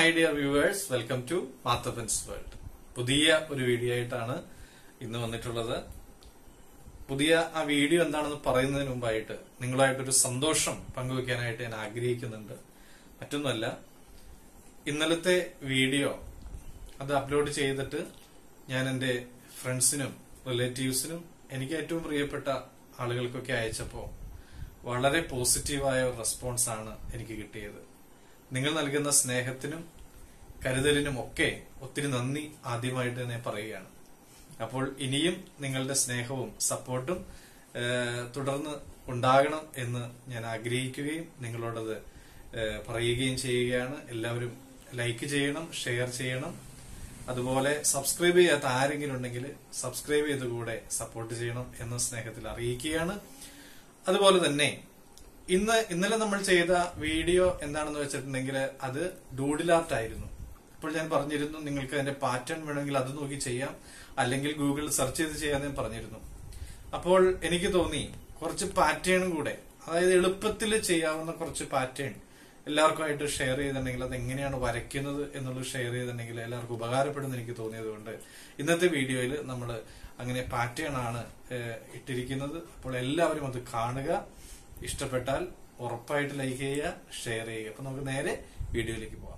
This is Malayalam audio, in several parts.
my dear viewers welcome to മാത്തപ്പൻസ് വേൾഡ് പുതിയ ഒരു വീഡിയോ ആയിട്ടാണ് ഇന്ന് വന്നിട്ടുള്ളത് പുതിയ ആ വീഡിയോ എന്താണെന്ന് പറയുന്നതിന് മുമ്പായിട്ട് നിങ്ങളായിട്ടൊരു സന്തോഷം പങ്കുവെക്കാനായിട്ട് ഞാൻ ആഗ്രഹിക്കുന്നുണ്ട് മറ്റൊന്നുമല്ല ഇന്നലത്തെ വീഡിയോ അത് അപ്ലോഡ് ചെയ്തിട്ട് ഞാൻ എൻ്റെ ഫ്രണ്ട്സിനും റിലേറ്റീവ്സിനും എനിക്ക് ഏറ്റവും പ്രിയപ്പെട്ട ആളുകൾക്കൊക്കെ അയച്ചപ്പോൾ വളരെ പോസിറ്റീവായ ഒരു റെസ്പോൺസ് ആണ് എനിക്ക് കിട്ടിയത് നിങ്ങൾ നൽകുന്ന സ്നേഹത്തിനും കരുതലിനും ഒക്കെ ഒത്തിരി നന്ദി ആദ്യമായിട്ട് തന്നെ പറയുകയാണ് അപ്പോൾ ഇനിയും നിങ്ങളുടെ സ്നേഹവും സപ്പോർട്ടും ഏഹ്, തുടർന്ന് ഉണ്ടാകണം എന്ന് ഞാൻ ആഗ്രഹിക്കുകയും നിങ്ങളോടത് ഏഹ്, പറയുകയും ചെയ്യുകയാണ് എല്ലാവരും ലൈക്ക് ചെയ്യണം ഷെയർ ചെയ്യണം അതുപോലെ സബ്സ്ക്രൈബ് ചെയ്യാത്ത ആരെങ്കിലും ഉണ്ടെങ്കിൽ സബ്സ്ക്രൈബ് ചെയ്ത് കൂടെ സപ്പോർട്ട് ചെയ്യണം എന്ന സ്നേഹത്തിൽ അറിയിക്കുകയാണ് അതുപോലെ തന്നെ ഇന്ന് ഇന്നലെ നമ്മൾ ചെയ്ത വീഡിയോ എന്താണെന്ന് വെച്ചിട്ടുണ്ടെങ്കിൽ അത് ഡൂഡിൽ ആർട്ട് ആയിരുന്നു അപ്പോൾ ഞാൻ പറഞ്ഞിരുന്നു നിങ്ങൾക്ക് അതിന്റെ പാറ്റേൺ വേണമെങ്കിൽ അത് നോക്കി ചെയ്യാം അല്ലെങ്കിൽ ഗൂഗിൾ സെർച്ച് ചെയ്ത് ചെയ്യാമെന്ന് ഞാൻ പറഞ്ഞിരുന്നു അപ്പോൾ എനിക്ക് തോന്നി കുറച്ച് പാറ്റേണും കൂടെ അതായത് എളുപ്പത്തിൽ ചെയ്യാവുന്ന കുറച്ച് പാറ്റേൺ എല്ലാവർക്കുമായിട്ട് ഷെയർ ചെയ്തിട്ടുണ്ടെങ്കിൽ അത് എങ്ങനെയാണ് വരയ്ക്കുന്നത് എന്നുള്ളത് ഷെയർ ചെയ്തിട്ടുണ്ടെങ്കിൽ എല്ലാവർക്കും ഉപകാരപ്പെടുമെന്ന് എനിക്ക് തോന്നിയത് കൊണ്ട് ഇന്നത്തെ വീഡിയോയിൽ നമ്മൾ അങ്ങനെ പാറ്റേൺ ആണ് ഏഹ്, ഇട്ടിരിക്കുന്നത് അപ്പോൾ എല്ലാവരും അത് കാണുക ഇഷ്ടപ്പെട്ടാൽ ഉറപ്പായിട്ട് ലൈക്ക് ചെയ്യുക ഷെയർ ചെയ്യുക അപ്പൊ നമുക്ക് നേരെ വീഡിയോയിലേക്ക് പോവാം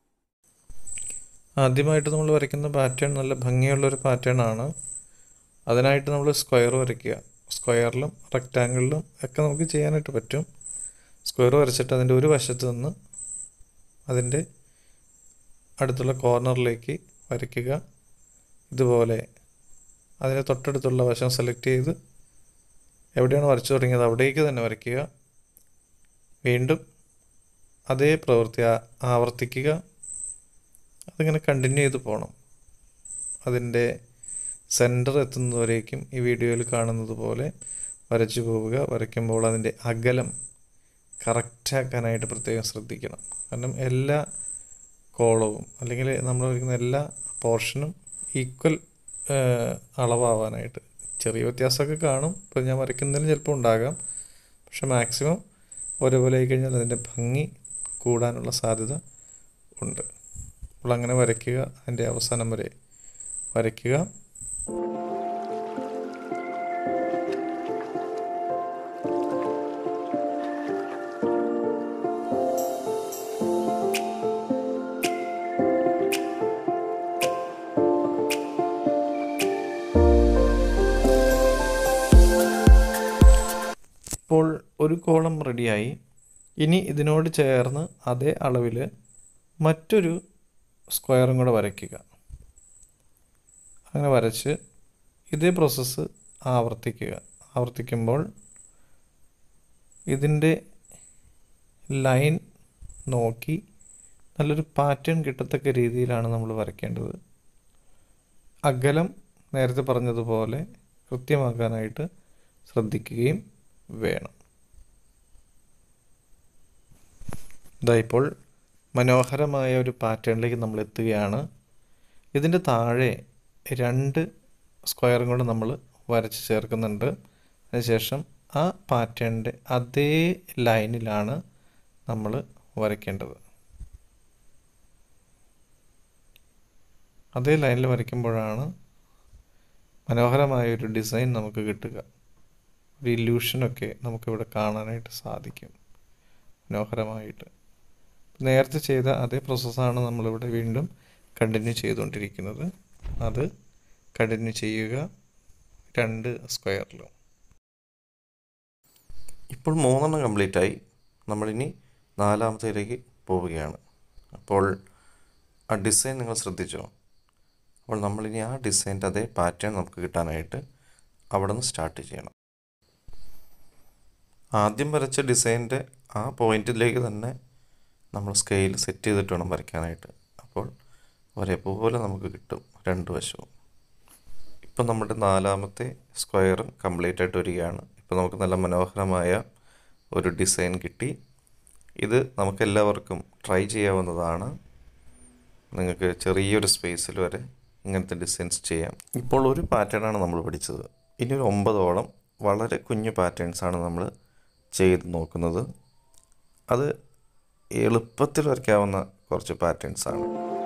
ആദ്യമായിട്ട് നമ്മൾ വരയ്ക്കുന്ന പാറ്റേൺ നല്ല ഭംഗിയുള്ള ഒരു പാറ്റേൺ ആണ് അതിനായിട്ട് നമ്മൾ സ്ക്വയർ വരയ്ക്കുക സ്ക്വയറിലും റെക്റ്റാങ്കിളിലും ഒക്കെ നമുക്ക് ചെയ്യാനായിട്ട് പറ്റും സ്ക്വയർ വരച്ചിട്ട് അതിൻ്റെ ഒരു വശത്ത് നിന്ന് അതിൻ്റെ അടുത്തുള്ള കോർണറിലേക്ക് വരയ്ക്കുക ഇതുപോലെ അതിന് തൊട്ടടുത്തുള്ള വശം സെലക്ട് ചെയ്ത് എവിടെയാണ് വരച്ചു തുടങ്ങിയത് അവിടേക്ക് തന്നെ വരയ്ക്കുക വീണ്ടും അതേ പ്രവൃത്തി ആ- ആവർത്തിക്കുക അതിങ്ങനെ കണ്ടിന്യൂ ചെയ്ത് പോകണം അതിൻ്റെ സെൻറ്റർ എത്തുന്നതുവരേക്കും ഈ വീഡിയോയിൽ കാണുന്നത് പോലെ വരച്ചു പോവുക വരയ്ക്കുമ്പോൾ അതിൻ്റെ അകലം കറക്റ്റാക്കാനായിട്ട് പ്രത്യേകം ശ്രദ്ധിക്കണം കാരണം എല്ലാ കോളവും അല്ലെങ്കിൽ നമ്മൾ വരയ്ക്കുന്ന എല്ലാ പോർഷനും ഈക്വൽ അളവാവാനായിട്ട് ചെറിയ വ്യത്യാസമൊക്കെ കാണും ഇപ്പോൾ ഞാൻ വരയ്ക്കുന്നതിന് ചിലപ്പോൾ ഉണ്ടാകാം പക്ഷെ മാക്സിമം ഒരേപോലെ ആയി കഴിഞ്ഞാൽ അതിൻ്റെ ഭംഗി കൂടാനുള്ള സാധ്യത ഉണ്ട് അപ്പോൾ അങ്ങനെ വരയ്ക്കുക അതിൻ്റെ അവസാനം വരെ വരയ്ക്കുക ഇപ്പോൾ ഒരു കോളം റെഡിയായി ഇനി ഇതിനോട് ചേർന്ന് അതേ അളവിൽ മറ്റൊരു സ്ക്വയറും കൂടെ വരയ്ക്കുക അങ്ങനെ വരച്ച് ഇതേ പ്രോസസ്സ് ആവർത്തിക്കുക ആവർത്തിക്കുമ്പോൾ ഇതിൻ്റെ ലൈൻ നോക്കി നല്ലൊരു പാറ്റേൺ കിട്ടത്തക്ക രീതിയിലാണ് നമ്മൾ വരയ്ക്കേണ്ടത് അകലം നേരത്തെ പറഞ്ഞതുപോലെ കൃത്യമാക്കാനായിട്ട് ശ്രദ്ധിക്കുകയും വേണം ഇതാ ഇപ്പോൾ മനോഹരമായ ഒരു പാറ്റേണിലേക്ക് നമ്മൾ എത്തുകയാണ് ഇതിൻ്റെ താഴെ രണ്ട് സ്ക്വയറും കൂടെ നമ്മൾ വരച്ച് ചേർക്കുന്നുണ്ട് അതിനുശേഷം ആ പാറ്റേണിൻ്റെ അതേ ലൈനിലാണ് നമ്മൾ വരയ്ക്കേണ്ടത് അതേ ലൈനിൽ വരയ്ക്കുമ്പോഴാണ് മനോഹരമായ ഒരു ഡിസൈൻ നമുക്ക് കിട്ടുക ഒരു ഇല്യൂഷനൊക്കെ നമുക്കിവിടെ കാണാനായിട്ട് സാധിക്കും മനോഹരമായിട്ട് നേരത്തെ ചെയ്ത അതേ പ്രോസസ്സാണ് നമ്മളിവിടെ വീണ്ടും കണ്ടിന്യൂ ചെയ്തുകൊണ്ടിരിക്കുന്നത് അത് കണ്ടിന്യൂ ചെയ്യുക രണ്ട് സ്ക്വയറിലും ഇപ്പോൾ മൂന്നെണ്ണം കംപ്ലീറ്റ് ആയി നമ്മളിനി നാലാമത്തേലേക്ക് പോവുകയാണ് അപ്പോൾ ആ ഡിസൈൻ നിങ്ങൾ ശ്രദ്ധിച്ചോ അപ്പോൾ നമ്മളിനി ആ ഡിസൈൻ്റെ അതേ പാറ്റേൺ നമുക്ക് കിട്ടാനായിട്ട് അവിടെ നിന്ന് സ്റ്റാർട്ട് ചെയ്യണം ആദ്യം വരച്ച ഡിസൈൻ്റെ ആ പോയിന്റിലേക്ക് തന്നെ നമ്മൾ സ്കെയിൽ സെറ്റ് ചെയ്തിട്ട് വേണം വരയ്ക്കാനായിട്ട് അപ്പോൾ ഒരേപോലെ നമുക്ക് കിട്ടും രണ്ട് വശവും ഇപ്പം നമ്മുടെ നാലാമത്തെ സ്ക്വയർ കംപ്ലീറ്റ് ആയിട്ട് വരികയാണ് ഇപ്പോൾ നമുക്ക് നല്ല മനോഹരമായ ഒരു ഡിസൈൻ കിട്ടി ഇത് നമുക്കെല്ലാവർക്കും ട്രൈ ചെയ്യാവുന്നതാണ് നിങ്ങൾക്ക് ചെറിയൊരു സ്പേസിൽ വരെ ഇങ്ങനത്തെ ഡിസൈൻസ് ചെയ്യാം ഇപ്പോൾ ഒരു പാറ്റേണാണ് നമ്മൾ പഠിച്ചത് ഇനി ഒരു ഒമ്പതോളം വളരെ കുഞ്ഞു പാറ്റേൺസാണ് നമ്മൾ ചെയ്ത് നോക്കുന്നത് അത് എളുപ്പത്തിൽ വരയ്ക്കാവുന്ന കുറച്ച് പാറ്റേൺസ് ആണ്